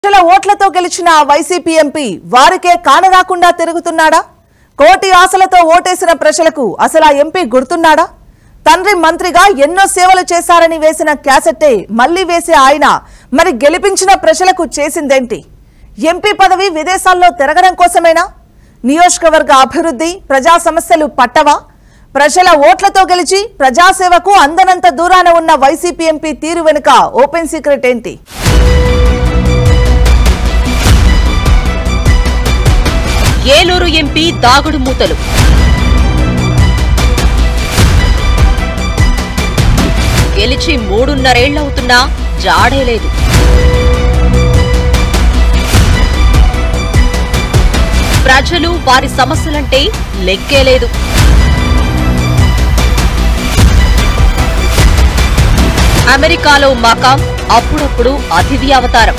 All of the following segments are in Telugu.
లక్షల ఓట్లతో గెలిచిన వైసీపీ ఎంపీ వారికే కానరాకుండా తిరుగుతున్నాడా కోటి ఆశలతో ఓటేసిన ప్రజలకు అసలు ఆ ఎంపీ గుర్తున్నాడా తండ్రి మంత్రిగా ఎన్నో సేవలు చేశారని వేసిన క్యాసెట్టే మళ్లీ వేసే ఆయన మరి గెలిపించిన ప్రజలకు చేసిందేంటి ఎంపీ పదవి విదేశాల్లో తిరగడం కోసమేనా నియోజకవర్గ అభివృద్ధి ప్రజా సమస్యలు పట్టవా ప్రజల ఓట్లతో గెలిచి ప్రజాసేవకు అందనంత దూరాన ఉన్న వైసీపీ ఎంపీ తీరు వెనుక ఓపెన్ సీక్రెట్ ఏంటి ఏలూరు ఎంపీ దాగుడు మూతలు గెలిచి మూడున్నరేళ్లవుతున్నా జాడే లేదు ప్రజలు వారి సమస్యలంటే లెక్కే లేదు అమెరికాలో మకాం అప్పుడప్పుడు అతిథి అవతారం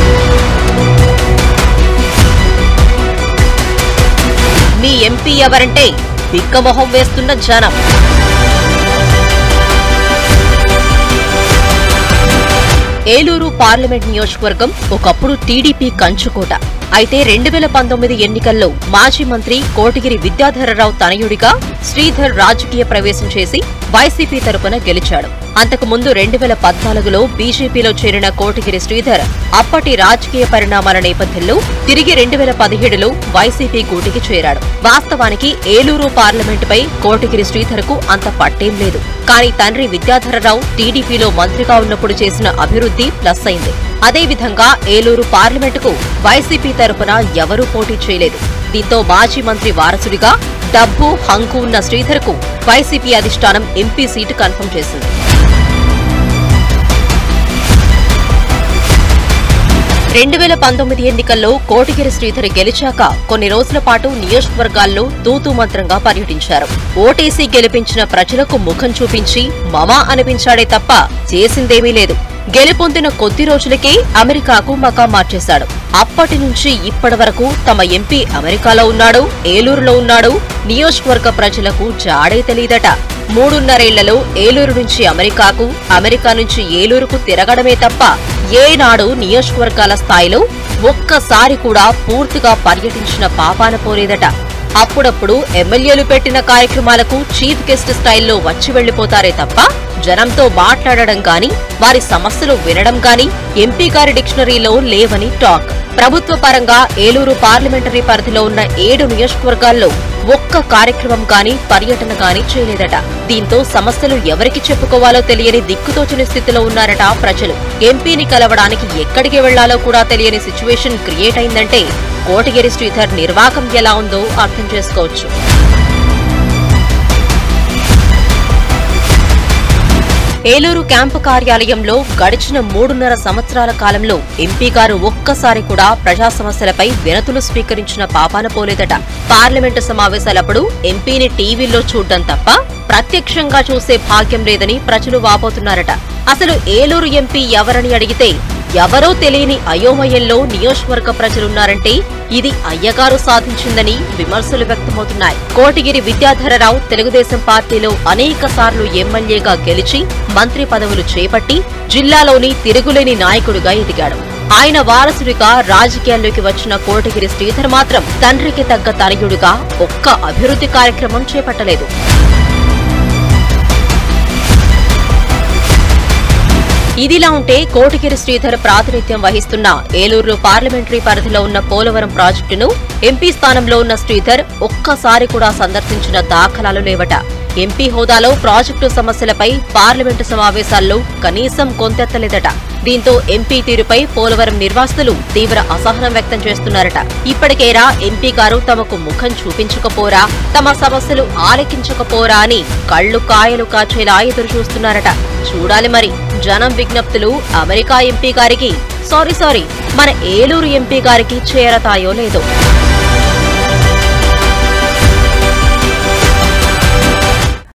మీ ఎంపీ ఎవరంటే బిక్కమొహం వేస్తున్న జనం ఏలూరు పార్లమెంట్ నియోజకవర్గం ఒకప్పుడు టీడీపీ కంచుకోట అయితే రెండు వేల పంతొమ్మిది ఎన్నికల్లో మాజీ మంత్రి కోటగిరి విద్యాధరరావు తనయుడిగా శ్రీధర్ రాజకీయ ప్రవేశం చేసి వైసీపీ తరపున గెలిచాడు అంతకు ముందు రెండు వేల పద్నాలుగులో బీజేపీలో చేరిన కోటగిరి శ్రీధర్ అప్పటి రాజకీయ పరిణామాల నేపథ్యంలో తిరిగి రెండు వేల పదిహేడులో వైసీపీ గూటికి చేరాడు వాస్తవానికి ఏలూరు పార్లమెంటుపై కోటగిరి శ్రీధర్ కు అంత పట్టేం లేదు కానీ తండ్రి విద్యాధరరావు టీడీపీలో మంత్రిగా ఉన్నప్పుడు చేసిన అభివృద్ధి ప్లస్ అయింది అదేవిధంగా ఏలూరు పార్లమెంటుకు వైసీపీ తరపున ఎవరూ పోటీ చేయలేదు దీంతో మాజీ మంత్రి వారసుడిగా డబ్బు హంకు ఉన్న శ్రీధర్ కు వైసీపీ అధిష్టానం ఎంపీ సీటు కన్ఫర్మ్ చేసింది రెండు వేల పంతొమ్మిది ఎన్నికల్లో కోటిగిరి శ్రీధర్ గెలిచాక కొన్ని రోజుల పాటు నియోజకవర్గాల్లో తూతూ మంత్రంగా పర్యటించారు ఓటేసి గెలిపించిన ప్రజలకు ముఖం చూపించి మమా అనిపించాడే తప్ప చేసిందేమీ లేదు గెలుపొందిన కొద్ది రోజులకే అమెరికాకు మకా మార్చేశాడు అప్పటి నుంచి ఇప్పటి వరకు తమ ఎంపీ అమెరికాలో ఉన్నాడు ఏలూరులో ఉన్నాడు నియోజకవర్గ ప్రజలకు జాడే తెలీదట మూడున్నరేళ్లలో ఏలూరు నుంచి అమెరికాకు అమెరికా నుంచి ఏలూరుకు తిరగడమే తప్ప ఏనాడు నియోజకవర్గాల స్థాయిలో ఒక్కసారి కూడా పూర్తిగా పర్యటించిన పాపాన పోలేదట అప్పుడప్పుడు ఎమ్మెల్యేలు పెట్టిన కార్యక్రమాలకు చీఫ్ గెస్ట్ స్టైల్లో వచ్చి వెళ్లిపోతారే తప్ప జనంతో మాట్లాడడం గాని వారి సమస్యలు వినడం గాని ఎంపీ గారి డిక్షనరీలో లేవని టాక్ ప్రభుత్వ పరంగా ఏలూరు పార్లమెంటరీ పరిధిలో ఉన్న ఏడు నియోజకవర్గాల్లో ఒక్క కార్యక్రమం గాని పర్యటన గాని చేయలేదట దీంతో సమస్యలు ఎవరికి చెప్పుకోవాలో తెలియని దిక్కుతోచని స్థితిలో ఉన్నారట ప్రజలు ఎంపీని కలవడానికి ఎక్కడికి వెళ్లాలో కూడా తెలియని సిచ్యువేషన్ క్రియేట్ అయిందంటే కోటగిరి శ్రీధర్ నిర్వాకం ఎలా ఉందో అర్థం చేసుకోవచ్చు ఏలూరు క్యాంపు కార్యాలయంలో గడిచిన మూడున్నర సంవత్సరాల కాలంలో ఎంపీ గారు ఒక్కసారి కూడా ప్రజా సమస్యలపై వినతులు స్వీకరించిన పాపాన పోలేదట పార్లమెంటు సమావేశాలప్పుడు ఎంపీని టీవీల్లో చూడ్డం తప్ప ప్రత్యక్షంగా చూసే భాగ్యం లేదని ప్రజలు వాపోతున్నారట అసలు ఏలూరు ఎంపీ ఎవరని అడిగితే ఎవరో తెలియని అయోమయంలో నియోజకవర్గ ప్రజలున్నారంటే ఇది అయ్యగారు సాధించిందని విమర్శలు వ్యక్తమవుతున్నాయి కోటిగిరి విద్యాధరరావు తెలుగుదేశం పార్టీలో అనేక సార్లు ఎమ్మెల్యేగా గెలిచి మంత్రి పదవులు చేపట్టి జిల్లాలోని తిరుగులేని నాయకుడిగా ఎదిగాడు ఆయన వారసుడిగా రాజకీయాల్లోకి వచ్చిన కోటగిరి శ్రీధర్ మాత్రం తండ్రికి తగ్గ తనయుడిగా ఒక్క అభివృద్ధి కార్యక్రమం చేపట్టలేదు ఇదిలా ఉంటే కోటగిరి శ్రీధర్ ప్రాతినిధ్యం వహిస్తున్న ఏలూరు పార్లమెంటరీ పరిధిలో ఉన్న పోలవరం ప్రాజెక్టును ఎంపీ స్థానంలో ఉన్న శ్రీధర్ ఒక్కసారి కూడా సందర్శించిన దాఖలాలు లేవట ఎంపీ హోదాలో ప్రాజెక్టు సమస్యలపై పార్లమెంటు సమావేశాల్లో కనీసం కొంతెత్తలేదట దీంతో ఎంపీ తీరుపై పోలవరం నిర్వాసితులు తీవ్ర అసహనం వ్యక్తం చేస్తున్నారట ఇప్పటికేరా ఎంపీ గారు తమకు ముఖం చూపించకపోరా తమ సమస్యలు ఆలకించకపోరా అని కళ్ళు కాయలు కాచేలా ఎదురు చూస్తున్నారట చూడాలి మరి జనం విజ్ఞప్తులు అమెరికా ఎంపీ గారికి సారీ సారీ మన ఏలూరు ఎంపీ గారికి చేరతాయో లేదో